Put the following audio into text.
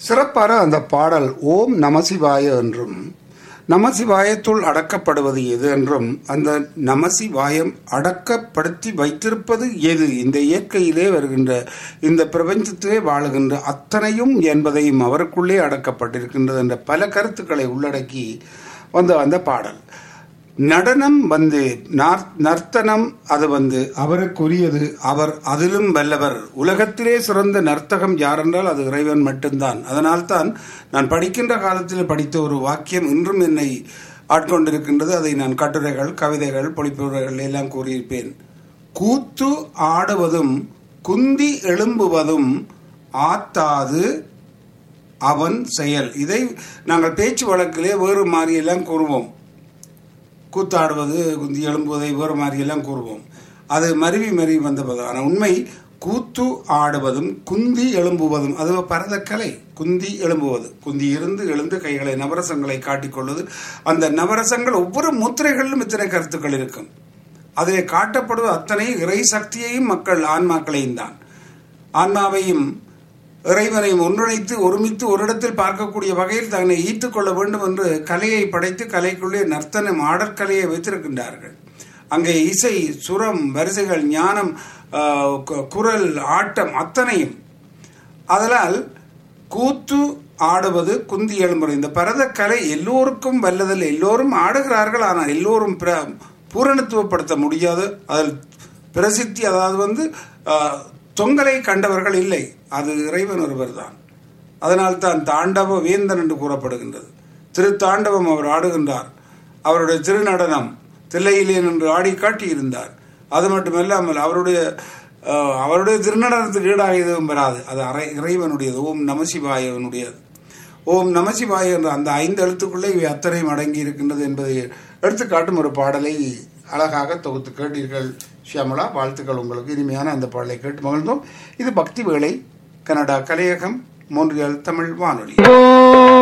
சிறப்பான அந்த பாடல் ஓம் நமசிவாய என்றும் நமசிவாயத்துள் அடக்கப்படுவது எது என்றும் அந்த நமசிவாயம் அடக்கப்படுத்தி வைத்திருப்பது எது இந்த இயற்கையிலே வருகின்ற இந்த பிரபஞ்சத்திலே வாழுகின்ற அத்தனையும் என்பதையும் அவருக்குள்ளே அடக்கப்பட்டிருக்கின்றது என்ற பல கருத்துக்களை உள்ளடக்கி வந்த அந்த பாடல் நடனம் வந்து நார்- நர்த்தனம் அது வந்து அவருக்குரியது அவர் அதிலும் வல்லவர் உலகத்திலே சிறந்த நர்த்தகம் யாரென்றால் அது இறைவன் மட்டும்தான் அதனால்தான் நான் படிக்கின்ற காலத்தில் படித்த ஒரு வாக்கியம் இன்றும் என்னை ஆட்கொண்டிருக்கின்றது அதை நான் கட்டுரைகள் கவிதைகள் பொழிப்புரைகள் எல்லாம் கூறியிருப்பேன் கூத்து ஆடுவதும் குந்தி எழும்புவதும் ஆத்தாது அவன் செயல் இதை நாங்கள் பேச்சு வழக்கிலே வேறு மாதிரியெல்லாம் கூறுவோம் கூத்தாடுவது குந்தி எழும்புவதை வேறு மாதிரியெல்லாம் கூறுவோம் அது மருவி மருவி வந்தது ஆனால் உண்மை கூத்து ஆடுவதும் குந்தி எழும்புவதும் அது பரதக்கலை குந்தி எழும்புவது குந்தி இருந்து எழுந்து கைகளை நவரசங்களை காட்டிக்கொள்வது அந்த நவரசங்கள் ஒவ்வொரு முத்திரைகளிலும் இத்தனை கருத்துக்கள் இருக்கும் அதிலே காட்டப்படுவது அத்தனை இறை சக்தியையும் மக்கள் ஆன்மாக்களையும் தான் ஆன்மாவையும் இறைவனையும் ஒன்றிணைத்து ஒருமித்து ஒரு இடத்தில் பார்க்கக்கூடிய வகையில் தன்னை ஈர்த்துக் கொள்ள வேண்டும் என்று கலையை படைத்து கலைக்குள்ளே நர்த்தனம் ஆடற்கலையை வைத்திருக்கின்றார்கள் அங்கே இசை சுரம் வரிசைகள் ஞானம் ஆஹ், கு- குரல் ஆட்டம் அத்தனையும் அதனால் கூத்து ஆடுவது குந்தி எழும்புற இந்த பரதக்கலை எல்லோருக்கும் வல்லதில்லை எல்லோரும் ஆடுகிறார்கள் ஆனால் எல்லோரும் பிர- பூரணத்துவப்படுத்த முடியாது அதில் பிரசித்தி அதாவது வந்து ஆஹ், தொங்கலை கண்டவர்கள் இல்லை அது இறைவன் ஒருவர் தான் அதனால் தான் தாண்டவ வேந்தன் என்று கூறப்படுகின்றது திருத்தாண்டவம் அவர் ஆடுகின்றார் அவருடைய திருநடனம் தில்லையிலே நின்று ஆடி காட்டியிருந்தார் அது மட்டுமல்லாமல் அவருடைய அஹ், அவருடைய திருநடனத்துக்கு ஈடாக எதுவும் வராது அது அரை இறைவனுடையது ஓம் நமசிவாயவனுடையது ஓம் நமசிவாய என்ற அந்த ஐந்து எழுத்துக்குள்ளே இவை அத்தனையும் அடங்கி இருக்கின்றது என்பதை எடுத்துக்காட்டும் ஒரு பாடலை அழகாக தொகுத்து கேட்டீர்கள் ஷியாமலா வாழ்த்துக்கள் உங்களுக்கு இனிமையான அந்த பாடலை கேட்டு மகிழ்ந்தோம் இது பக்தி வேளை கனடா கலையகம் மோன்றியல் தமிழ் வானொலி